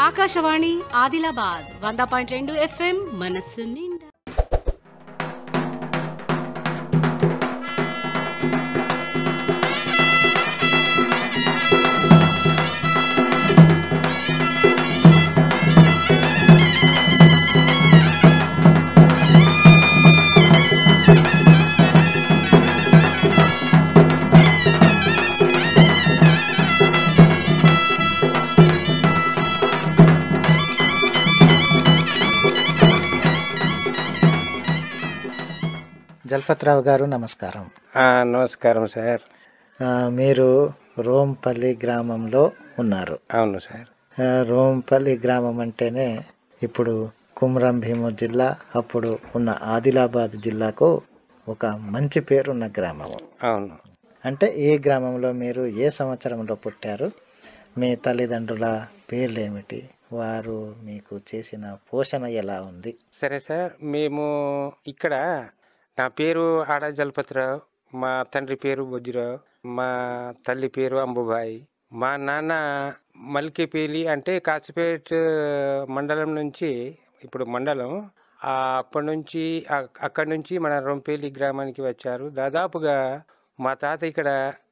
ఆకాశవాణి ఆదిలాబాద్ వంద పాయింట్ రెండు ఎఫ్ఎం మనస్సు నిండా జల్పత్రావు గారు నమస్కారం ఆ, నమస్కారం సార్ ఆ, మీరు రోంపల్లి గ్రామంలో ఉన్నారు అవును సార్ ఆ, రోంపల్లి గ్రామం అంటేనే ఇప్పుడు కుమ్రం భీము జిల్లా అప్పుడు ఉన్న ఆదిలాబాద్ జిల్లాకు ఒక మంచి పేరున్న గ్రామము అవును అంటే ఈ గ్రామంలో మీరు ఏ సంవత్సరంలో పుట్టారు మీ తల్లిదండ్రుల పేర్లు ఏమిటి వారు మీకు చేసిన పోషణ ఎలా ఉంది సరే సార్ మేము ఇక్కడ నా పేరు ఆడ జలపతిరావు మా తండ్రి పేరు బొజ్జురావు మా తల్లి పేరు అంబుబాయి మా నాన్న మల్కిపేలి అంటే కాసిపేట మండలం నుంచి ఇప్పుడు మండలం ఆ అప్పటి నుంచి ఆ- అక్కడి నుంచి మన రొంపేలి గ్రామానికి వచ్చారు దాదాపుగా మా తాత ఇక్కడ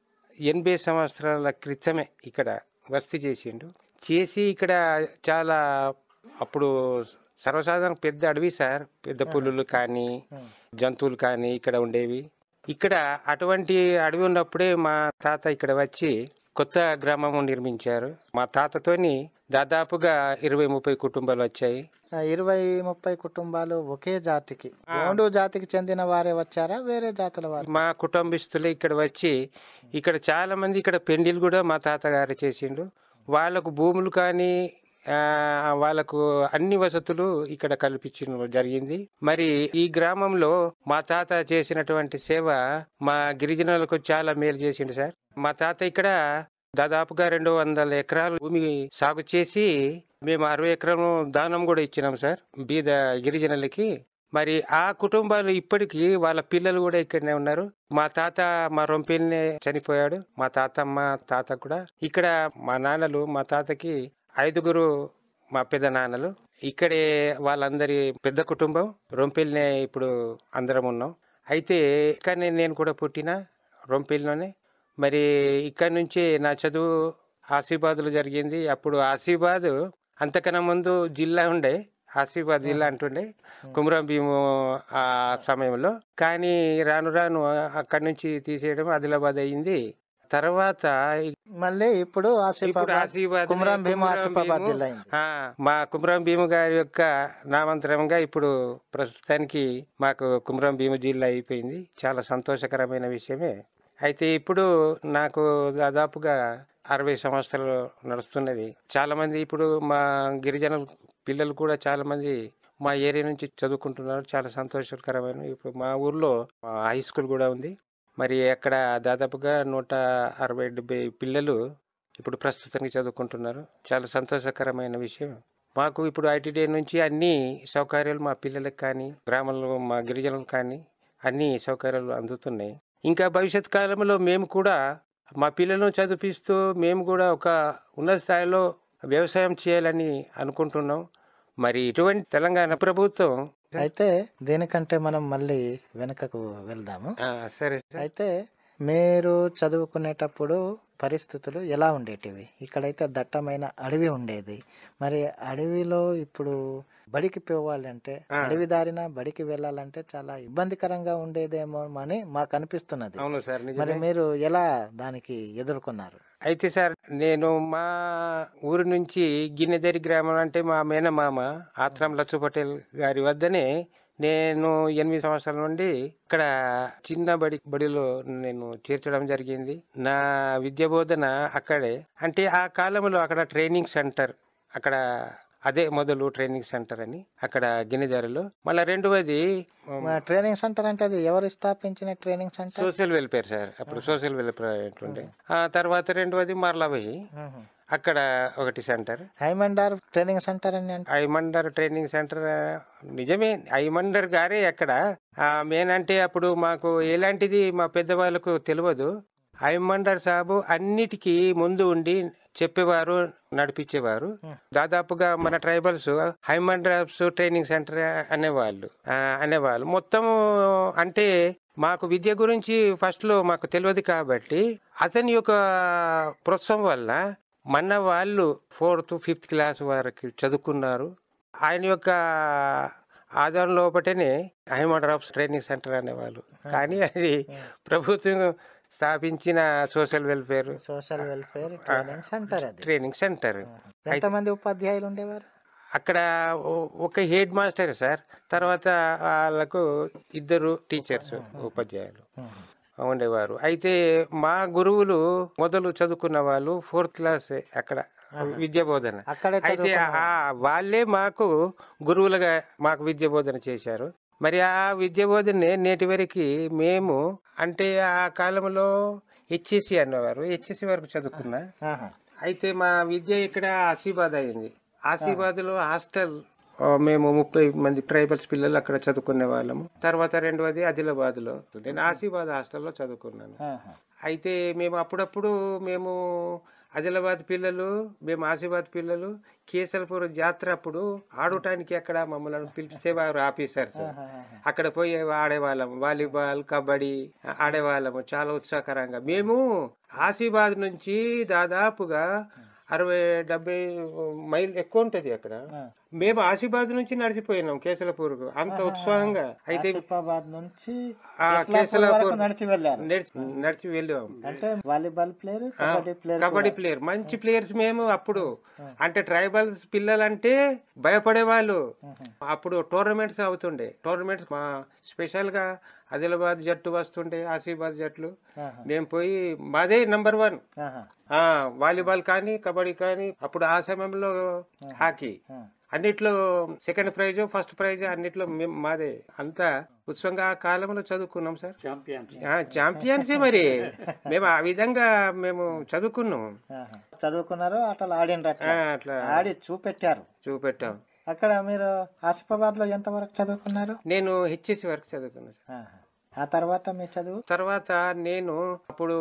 ఎనభై సంవత్సరాల క్రితమే ఇక్కడ వసతి చేసిండు చేసి ఇక్కడ చాలా అప్పుడు సర్వసాధారణ పెద్ద అడవి సార్ పెద్ద పులులు కానీ జంతువులు కానీ ఇక్కడ ఉండేవి ఇక్కడ అటువంటి అడవి ఉన్నప్పుడే మా తాత ఇక్కడ వచ్చి కొత్త గ్రామం నిర్మించారు మా తాతతోని దాదాపుగా ఇరవై ముప్పై కుటుంబాలు వచ్చాయి ఆ, ఇరవై ముప్పై కుటుంబాలు ఒకే జాతికి రెండు జాతికి చెందిన వారే వచ్చారా వేరే జాతుల వారు మా కుటుంబస్తులు ఇక్కడ వచ్చి ఇక్కడ చాలా మంది ఇక్కడ పెండిలు కూడా మా తాతగారు చేసిండు వాళ్ళకు భూములు కానీ ఆ, వాళ్ళకు అన్ని వసతులు ఇక్కడ కల్పించడం జరిగింది మరి ఈ గ్రామంలో మా తాత చేసినటువంటి సేవ మా గిరిజనులకు చాలా మేలు చేసిండు సార్ మా తాత ఇక్కడ దాదాపుగా రెండు వందల ఎకరాలు భూమి సాగు చేసి మేము అరవై ఎకరాలు దానం కూడా ఇచ్చినాం సార్ బీద గిరిజనులకి మరి ఆ కుటుంబాలు ఇప్పటికీ వాళ్ళ పిల్లలు కూడా ఇక్కడనే ఉన్నారు మా తాత మా రొంపిల్నే చనిపోయాడు మా తాతమ్మ తాత కూడా ఇక్కడ మా నాన్నలు మా తాతకి ఐదుగురు మా పెద్ద నాన్నలు ఇక్కడే వాళ్ళందరి పెద్ద కుటుంబం రొంపిల్నే ఇప్పుడు అందరం ఉన్నాం అయితే ఇక్కడనే నేను కూడా పుట్టిన రొంపిల్లోనే మరి ఇక్కడ నుంచి నా చదువు ఆసిఫాబాద్లో జరిగింది అప్పుడు ఆసిఫాబాద్ అంతకన్నా ముందు జిల్లా ఉండే ఆసిఫాబాద్ జిల్లా అంటుండే కుమరం భీము ఆ సమయంలో కానీ రాను రాను అక్కడి నుంచి తీసేయడం ఆదిలాబాద్ అయింది తర్వాత మళ్ళీ ఇప్పుడు ఇప్పుడు ఆసిఫాబాద్ ఆసిఫాబాద్ కుమ్రం భీము కుమ్రం ఆసిఫాబాద్ భీము, జిల్లా అయింది. ఆ, మా కుమరం భీము గారి యొక్క నామంతరంగా ఇప్పుడు ప్రస్తుతానికి మాకు కుమరం భీము జిల్లా అయిపోయింది చాలా సంతోషకరమైన విషయమే అయితే ఇప్పుడు నాకు దాదాపుగా అరవై సంవత్సరాలు నడుస్తున్నది చాలా మంది ఇప్పుడు మా గిరిజన పిల్లలు కూడా చాలా మంది మా ఏరియా నుంచి చదువుకుంటున్నారు చాలా సంతోషకరమైన ఇప్పుడు మా ఊర్లో హై స్కూల్ కూడా ఉంది మరి అక్కడ దాదాపుగా నూట అరవై డెబ్బై పిల్లలు ఇప్పుడు ప్రస్తుతానికి చదువుకుంటున్నారు చాలా సంతోషకరమైన విషయం మాకు ఇప్పుడు ఐటీడీ నుంచి అన్ని సౌకర్యాలు మా పిల్లలకు కానీ గ్రామంలో మా గిరిజనులకు కానీ అన్ని సౌకర్యాలు అందుతున్నాయి ఇంకా భవిష్యత్ కాలంలో మేము కూడా మా పిల్లలను చదివిస్తూ మేము కూడా ఒక ఉన్నత స్థాయిలో వ్యవసాయం చేయాలని అనుకుంటున్నాం మరి ఇటువంటి తెలంగాణ ప్రభుత్వం అయితే దీనికంటే మనం మళ్ళీ వెనుకకు వెళ్దాము ఆ, సరే సార్. అయితే మీరు చదువుకునేటప్పుడు పరిస్థితులు ఎలా ఉండేటివి ఇక్కడైతే దట్టమైన అడవి ఉండేది మరి అడవిలో ఇప్పుడు బడికి పోవాలంటే ఆ. అడవి దారిన బడికి వెళ్ళాలంటే చాలా ఇబ్బందికరంగా ఉండేదేమో అని మాకు అనిపిస్తున్నది అవును సార్ మరి నిజమే మీరు ఎలా దానికి ఎదుర్కొన్నారు అయితే సార్ నేను మా ఊరి నుంచి గిన్నెదరి గ్రామం అంటే మా మేనమామ ఆత్రం లచ్చు పటేల్ గారి వద్దనే నేను ఎనిమిది సంవత్సరాల నుండి ఇక్కడ చిన్న బడి బడిలో నేను చేర్చడం జరిగింది నా విద్య బోధన అక్కడే అంటే ఆ కాలంలో అక్కడ ట్రైనింగ్ సెంటర్ అక్కడ అదే మొదలు ట్రైనింగ్ సెంటర్ అని అక్కడ గిన్నెదారిలో మళ్ళీ రెండవది మా ట్రైనింగ్ సెంటర్ అంటే అది ఎవరు స్థాపించిన training centre social welfare sir అప్పుడు సోషల్ వెల్ఫేర్ ఉండే ఆ తర్వాత రెండవది మరలబోయి అక్కడ ఒకటి సెంటర్ హైమండార్ ట్రైనింగ్ సెంటర్ అని అంటే ఐమండర్ ట్రైనింగ్ సెంటర్ ఆ, నిజమే ఐమండర్ గారే అక్కడ ఆ, మేనంటే అప్పుడు మాకు ఎలాంటిది మా పెద్దవాళ్ళకు తెలియదు హైమండర్ సాబు అన్నిటికీ ముందు ఉండి చెప్పేవారు నడిపించేవారు దాదాపుగా మన ట్రైబల్స్ హైమండర్స్ ట్రైనింగ్ సెంటర్ అనేవాళ్ళు ఆ, అనేవాళ్ళు మొత్తము అంటే మాకు విద్య గురించి ఫస్ట్ లో మాకు తెలియదు కాబట్టి అతని యొక్క ప్రోత్సాహం వల్ల మన వాళ్ళు ఫోర్త్ ఫిఫ్త్ క్లాస్ వరకు చదువుకున్నారు ఆయన యొక్క ఆధారం లోపటనే హైమండర్ ఆఫ్ ట్రైనింగ్ సెంటర్ అనేవాళ్ళు కానీ అది ప్రభుత్వం స్థాపించిన social welfare social welfare training centre అది ట్రైనింగ్ సెంటర్ ఎంతమంది ఉపాధ్యాయులు ఉండేవారు అక్కడ ఓ- ఒక హెడ్ మాస్టర్ సార్ తర్వాత వాళ్ళకు ఇద్దరు టీచర్స్ ఉపాధ్యాయులు ఉండేవారు అయితే మా గురువులు మొదలు చదువుకున్న వాళ్ళు ఫోర్త్ క్లాస్ అక్కడ విద్యా బోధన అక్కడే అయితే ఆ వాళ్ళే మాకు గురువులుగా మాకు విద్య బోధన చేశారు మరి ఆ విద్య బోధనే నేటి వరకు మేము అంటే ఆ కాలంలో హెచ్ఎసి అనేవారు హెచ్ఎసి వరకు చదువుకున్నా ఆహా. అయితే మా విద్య ఇక్కడ ఆసిబాద్ అయింది ఆసిబాద్ లో హాస్టల్ ఆ, మేము ముప్పై మంది ట్రైబల్స్ పిల్లలు అక్కడ చదువుకునే వాళ్ళము తర్వాత రెండవది ఆదిలాబాద్ లో నేను ఆసిబాద్ హాస్టల్లో చదువుకున్నాను ఆహా. అయితే మేము అప్పుడప్పుడు మేము ఆదిలాబాద్ పిల్లలు మేము ఆసిబాద్ పిల్లలు కేసల్పూర్ జాతర అప్పుడు ఆడటానికి అక్కడ మమ్మల్ని పిలిచేవారు ఆఫీసర్స్ అక్కడ పోయి ఆడేవాళ్ళం వాలీబాల్ కబడ్డీ ఆడేవాళ్ళము చాలా ఉత్సాహకరంగా మేము ఆసిబాద్ నుంచి దాదాపుగా అరవై డెబ్బై మైల్ ఎక్కువ ఉంటది అక్కడ మేము ఆసిబాద్ నుంచి నడిచిపోయినాం కేసలపూర్కు అంత ఉత్సాహంగా అయితే ఆసిఫాబాద్ నుంచి ఆ ఇస్లాంపూర్ కేసలాపూర్ వరకు నడిచి వెళ్ళారు నడిచి నడిచి వెళ్ళాం అంటే volleyball player kabaddi player kabaddi player మంచి ప్లేయర్స్ మేము అప్పుడు అంటే ట్రైబల్స్ పిల్లలంటే భయపడేవాళ్ళు అప్పుడు టోర్నమెంట్స్ అవుతుండే టోర్నమెంట్స్ మా స్పెషల్ గా ఆదిలాబాద్ జట్టు వస్తుండే ఆసిఫాబాద్ జట్లు మేము పోయి మాదే నంబర్ వన్ ఆహా. ఆ వాలీబాల్ కానీ కబడ్డీ కానీ అప్పుడు ఆ సమయంలో హాకీ అన్నిట్లో సెకండ్ ప్రైజ్ ఫస్ట్ ప్రైజ్ అన్నిట్లో మేము మాదే అంతా ఉత్సవంగా ఆ కాలంలో చదువుకున్నాం సార్ ఛాంపియన్స్ మరి మేము ఆ విధంగా మేము చదువుకున్నాం ఆహా. చదువుకున్నారు అట్లా ఆడినరు ఆ, అట్లా అట్లా ఆడి చూపెట్టారు చూపెట్టాం అక్కడ మీరు ఆసిఫాబాద్ లో ఎంత వరకు చదువుకున్నారు నేను హెచ్ఎసి వరకు చదువుకున్నాను సార్. ఆహా. ఆ తర్వాత మీ చదువు తర్వాత నేను అప్పుడు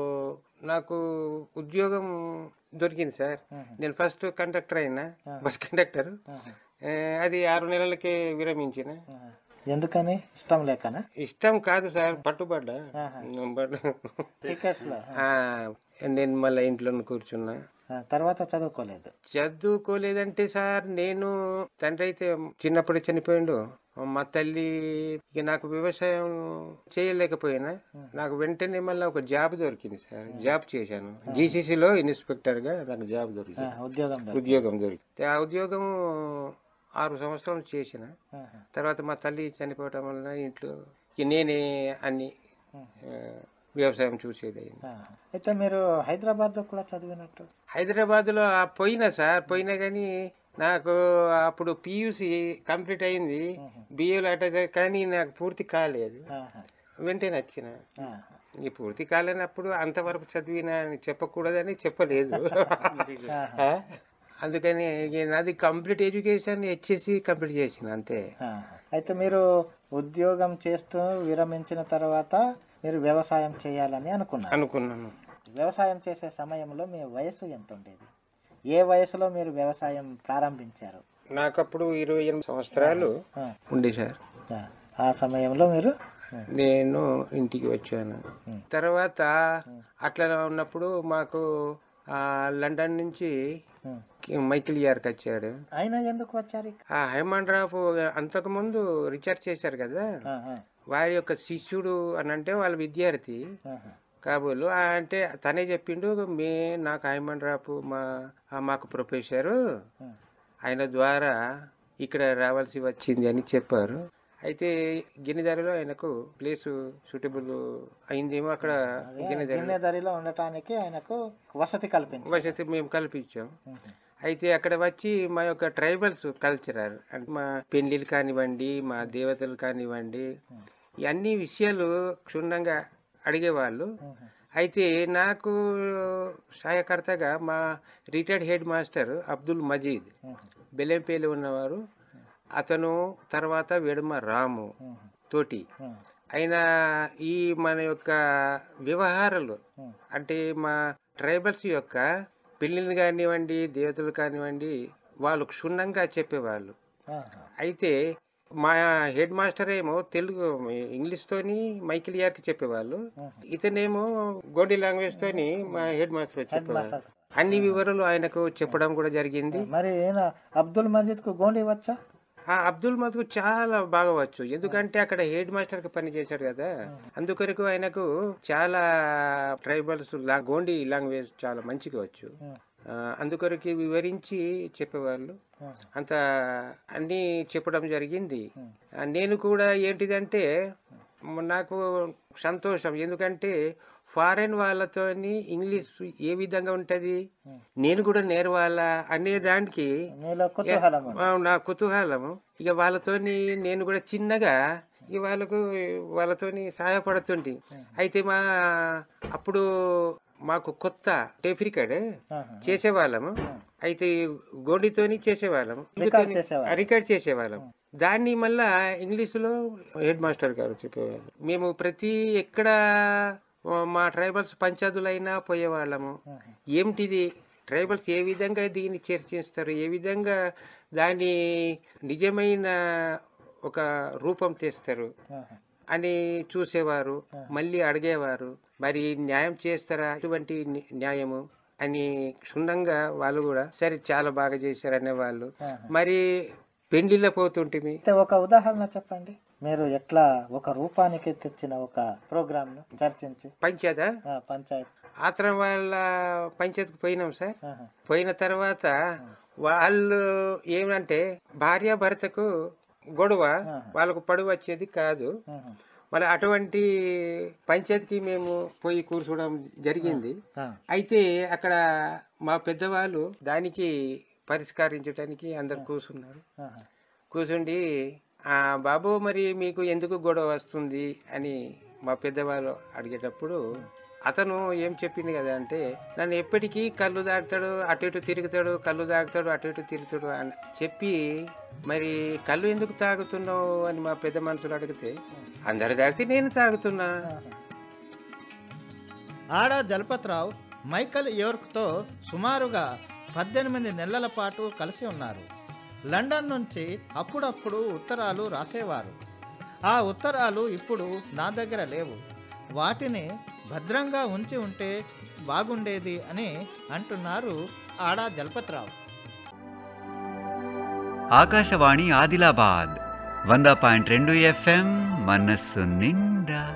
నాకు ఉద్యోగం దొరికింది సార్ నేను ఫస్ట్ కండక్టర్ అయినా బస్ కండక్టర్ ఆ, అది ఆరు నెలలకే విరమించిన ఆహా. ఎందుకని ఇష్టం లేకనా ఇష్టం కాదు సార్ పట్టుబడ్డా బట్ టికెట్స్ లో ఆ, నేను మళ్ళీ ఇంట్లో కూర్చున్నా ఆ, తర్వాత చదువుకోలేదు చదువుకోలేదంటే సార్ నేను తండ్రి అయితే చిన్నప్పుడు చనిపోయిండు మా తల్లి ఇక నాకు వ్యవసాయం చేయలేకపోయినా నాకు వెంటనే మళ్ళీ ఒక జాబ్ దొరికింది సార్ జాబ్ చేశాను జీసీసీలో ఇన్స్పెక్టర్ గా నాకు జాబ్ ఆ, దొరికింది ఉద్యోగం దొరికి- ఉద్యోగం దొరికింది ఆ ఉద్యోగం ఆరు సంవత్సరాలు చేసిన ఆహా. తర్వాత మా తల్లి చనిపోవటం వలన ఇంట్లో ఇక నేనే అన్ని ఆ, వ్యవసాయం చూసేది అయింది ఆహా. అయితే మీరు హైదరాబాద్ లో కూడా చదివినట్టు హైదరాబాద్ లో పోయినా సార్ పోయినా కానీ నాకు అప్పుడు పియూసి కంప్లీట్ అయింది బిఏలో అటాచ్ కానీ నాకు పూర్తి కాలేదు ఆహా. వెంటనే వచ్చిన ఆహా. ఈ పూర్తి కాలేనప్పుడు అంతవరకు చదివినా అని చెప్పకూడదని చెప్పలేదు ఆ? అందుకని ఇక నాది కంప్లీట్ ఎడ్యుకేషన్ హెచ్ఎసి కంప్లీట్ చేసిన అంతే ఆహా. అయితే మీరు ఉద్యోగం చేస్తూ విరమించిన తర్వాత మీరు వ్యవసాయం చేయాలని అనుకున్నారు అనుకున్నాను వ్యవసాయం చేసే సమయంలో మీ వయసు ఎంత ఉండేది ఏ వయసులో మీరు వ్యవసాయం ప్రారంభించారు నాకు అప్పుడు ఇరవై ఎనిమిది సంవత్సరాలు ఆ. ఉండే సార్ ఆ. ఆ సమయంలో మీరు నేను ఇంటికి వచ్చాను తర్వాత అట్లా ఉన్నప్పుడు మాకు ఆ, లండన్ నుంచి మైకిల్ యార్క్ వచ్చాడు ఆయన ఎందుకు వచ్చారు ఇక? ఆ హైమాండ్ రాఫ్ అంతకుముందు రీఛార్జ్ చేశారు కదా ఆహా. వారి యొక్క శిష్యుడు అని అంటే వాళ్ళ విద్యార్థి ఆహా. కాబోలు ఆ అంటే తనే చెప్పిండు మే నాకు హైమాండ్ రాఫ్ మా ఆ మాకు ప్రొఫెసరు ఆయన ద్వారా ఇక్కడ రావాల్సి వచ్చింది అని చెప్పారు అయితే గిన్నెదారిలో ఆయనకు ప్లేస్ సూటబుల్ అయిందేమో అక్కడ గిన్నెదారి గిన్నెదరిలో ఉండటానికి ఆయనకు వసతి కల్పించారు వసతి మేము కల్పించాం అయితే అక్కడ వచ్చి మా యొక్క ట్రైబల్స్ కల్చరల్ అంటే మా పెళ్లిళ్ళు కానివ్వండి మా దేవతలు కానివ్వండి ఈ అన్ని విషయాలు క్షుణ్ణంగా అడిగేవాళ్ళు అయితే నాకు సహాయకర్తగా మా retired head master Abdul Majeed Bellampalli ఉన్నవారు అతను తర్వాత వెడమ రాము తోటి ఆయన ఈ మన యొక్క వ్యవహారాలు అంటే మా ట్రైబల్స్ యొక్క పెళ్ళిళ్ళు కానివ్వండి దేవతలు కానివ్వండి వాళ్ళు క్షుణ్ణంగా చెప్పేవాళ్ళు ఆహా. అయితే మా హెడ్ మాస్టర్ ఏమో తెలుగు ఇంగ్లీష్తోని మైకిల్ యార్కి చెప్పేవాళ్ళు ఇతనేమో గోడి లాంగ్వేజ్ తోని మా హెడ్ మాస్టర్ చెప్పేవాళ్ళు అన్ని వివరాలు ఆయనకు చెప్పడం కూడా జరిగింది మరి ఈయన అబ్దుల్ మజీద్ కు గోండి వచ్చా ఆ అబ్దుల్ మధుకు చాలా బాగా వచ్చు ఎందుకంటే అక్కడ హెడ్ మాస్టర్ కి పని చేశాడు కదా అందుకొరకు ఆయనకు చాలా ట్రైబల్స్ లా గోండి లాంగ్వేజ్ చాలా మంచిగా వచ్చు ఆ, అందుకొరకు వివరించి చెప్పేవాళ్ళు అంత అన్నీ చెప్పడం జరిగింది ఆ, నేను కూడా ఏంటిదంటే మ- నాకు సంతోషం ఎందుకంటే ఫారెన్ వాళ్ళతోని ఇంగ్లీష్ ఏ విధంగా ఉంటది నేను కూడా నేర్వాలా అనే దానికి మీలో కుతూహలం ఆ, నా కుతూహలం ఇక వాళ్ళతోని నేను కూడా చిన్నగా ఇక వాళ్ళకు వాళ్ళతోని సహాయపడుతుంటి అయితే మా అప్పుడు మాకు కొత్త టేప్ రికార్డ్ చేసేవాళ్ళము అయితే గోడితోని చేసేవాళ్ళము రికార్డ్ చేసేవాళ్ళు. రికార్డ్ చేసేవాళ్ళం దాన్ని మళ్ళా ఇంగ్లీషులో హెడ్ మాస్టర్ గారు చెప్పేవాళ్ళు మేము ప్రతి ఎక్కడ మా ట్రైబల్స్ పంచాయతీలైనా పోయేవాళ్ళము ఏమిటిది ట్రైబల్స్ ఏ విధంగా దీన్ని చర్చిస్తారు ఏ విధంగా దాన్ని నిజమైన ఒక రూపం తెస్తారు అని చూసేవారు మళ్ళీ అడిగేవారు మరి న్యాయం చేస్తారా ఇటువంటి ని- న్యాయము అని క్షుణ్ణంగా వాళ్ళు కూడా సరే చాలా బాగా చేశారు అనేవాళ్ళు మరి పెండిలో పోతుంటిమి అయితే ఒక ఉదాహరణ చెప్పండి మీరు ఎట్లా ఒక రూపానికి తెచ్చిన ఒక ప్రోగ్రామ్ ను చర్చించి పంచాయత ఆ, పంచాయత్ ఆత్రం వాళ్ళ పంచాయతీకి పోయినాం సార్ ఆహా. పోయిన తర్వాత వాళ్ళు ఏమంటే భార్య భర్తకు గొడవ వాళ్ళకు పడువు వచ్చేది కాదు ఆహా. మరి అటువంటి పంచాయతీకి మేము పోయి కూర్చోవడం జరిగింది ఆ. అయితే అక్కడ మా పెద్దవాళ్ళు దానికి పరిష్కరించడానికి అందరు కూర్చున్నారు ఆహా. కూర్చుండి "ఆ, బాబు మరి మీకు ఎందుకు గొడవ వస్తుంది అని మా పెద్దవాళ్ళు అడిగేటప్పుడు అతను ఏం చెప్పింది కదా అంటే నన్ను ఎప్పటికీ కళ్ళు తాగుతాడు అటు ఇటు తిరుగుతాడు కళ్ళు తాగుతాడు అటు ఇటు తిరుగుతాడు అని చెప్పి మరి కళ్ళు ఎందుకు తాగుతున్నావు అని మా పెద్ద మనుషులు అడిగితే అందరు తాగితే నేను తాగుతున్నా ఆడ జలపతిరావు మైకల్ యోర్క్తో సుమారుగా పద్దెనిమిది నెలల పాటు కలిసి ఉన్నారు లండన్ నుంచి అప్పుడప్పుడు ఉత్తరాలు రాసేవారు ఆ ఉత్తరాలు ఇప్పుడు నా దగ్గర లేవు వాటిని భద్రంగా ఉంచి ఉంటే బాగుండేది అని అంటున్నారు ఆడా జలపతిరావు ఆకాశవాణి ఆదిలాబాద్ వంద పాయింట్ రెండు ఎఫ్ఎం మనస్సు నిండా